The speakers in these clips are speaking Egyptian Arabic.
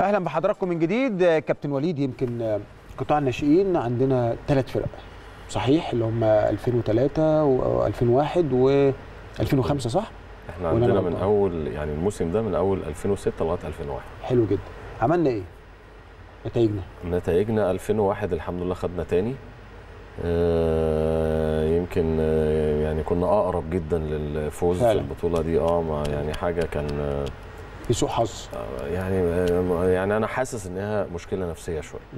اهلا بحضراتكم من جديد كابتن وليد يمكن قطاع الناشئين عندنا ثلاث فرق صحيح اللي هم 2003 و2001 و2005 صح احنا ولا عندنا أنا من غلطان؟ اول يعني الموسم ده من اول 2006 لغايه 2001 حلو جدا عملنا ايه نتائجنا نتائجنا 2001 الحمد لله خدنا تاني آه، يمكن آه، يعني كنا اقرب جدا للفوز فعلا. في البطوله دي اه ما يعني حاجه كان آه، في سوء حظ يعني آه، يعني انا حاسس انها مشكله نفسيه شويه مم.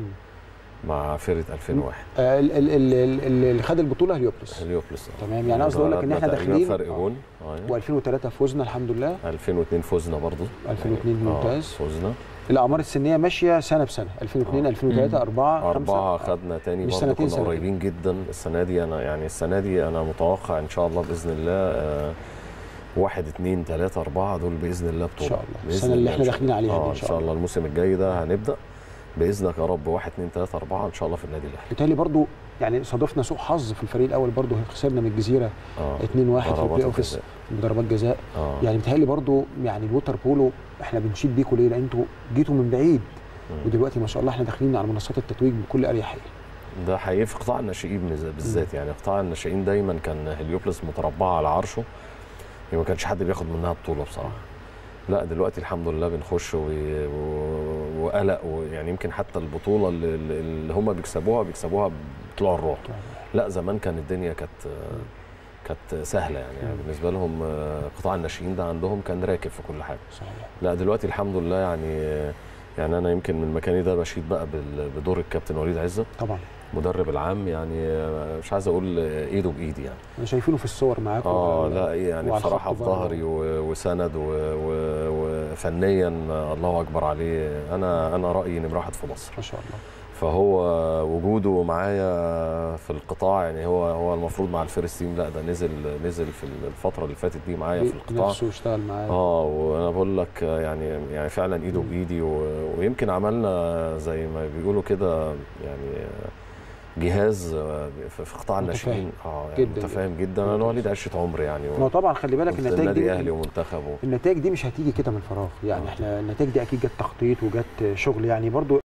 مع فرقه 2001 آه، ال- ال- ال- ال- اللي خد البطوله هليوبلس هليوبلس تمام يعني قصدي اقول لك ان احنا تقريباً داخلين فرق جون آه. و2003 فوزنا الحمد لله 2002 فزنا برضو 2002 يعني، آه، ممتاز. فزنا الاعمار السنيه ماشيه سنه بسنه 2002 آه. 2003 4 أربعة 5 خدنا تاني مش برضه سنتين، كنا سنتين. قريبين جدا السنة دي أنا يعني السنة دي أنا متوقع إن شاء الله بإذن الله آه، واحد اتنين تلاتة أربعة دول بإذن الله بطولة إن شاء الله. بإذن السنة اللي الله إحنا إن شاء داخلين الله. عليها دي آه إن إن شاء شاء الله الموسم الجاي ده هنبدأ بإذنك يا رب واحد اتنين تلاتة أربعة إن شاء الله في النادي الأهلي بالتالي برضو يعني صادفنا سوء حظ في الفريق الاول برضو خسرنا من الجزيره اه 2-1 في ضربات البلاي اوف الجزاء. بضربات جزاء اه يعني بيتهيألي برضو يعني الووتر بولو احنا بنشيد بيكم ليه؟ لان انتوا جيتوا من بعيد مم. ودلوقتي ما شاء الله احنا داخلين على منصات التتويج بكل اريحيه. ده حقيقي في قطاع الناشئين بز- بالذات يعني قطاع الناشئين دايما كان هليوبلس متربعه على عرشه يعني ما كانش حد بياخد منها بطوله بصراحه لا دلوقتي الحمد لله بنخش و... و... وقلق ويعني يمكن حتى البطوله اللي, اللي هم بيكسبوها بيكسبوها بطلوع الروح لا زمان كان الدنيا كانت كانت سهله يعني, يعني مم. بالنسبه لهم آه، قطاع الناشئين ده عندهم كان راكب في كل حاجه صحيح. لا دلوقتي الحمد لله يعني يعني انا يمكن من مكاني ده بشيد بقى بال- بدور الكابتن وليد عزت طبعا مدرب العام يعني مش عايز اقول ايده بايدي يعني انا شايفينه في الصور معاكم اه لا يعني وعلى بصراحه الخط في برضه. ظهري و- وسند و- و- وفنيا الله اكبر عليه انا انا رايي نمره واحد في مصر ما شاء الله فهو وجوده معايا في القطاع يعني هو هو المفروض مع الفيرست تيم لا ده نزل نزل في الفتره اللي فاتت دي معايا في القطاع نفسه اشتغل معاه اه وانا بقول لك يعني يعني فعلا ايده بايدي و- ويمكن عملنا زي ما بيقولوا كده يعني جهاز في في قطاع متفاهم. الناشئين اه يعني جداً متفاهم جدا انا وليد عشره عمر يعني ما هو طبعا خلي بالك كنت النتائج نادي اهلي دي ومنتخب و... النتائج دي مش هتيجي كده من فراغ يعني آه. احنا النتائج دي اكيد جت تخطيط وجت شغل يعني برضو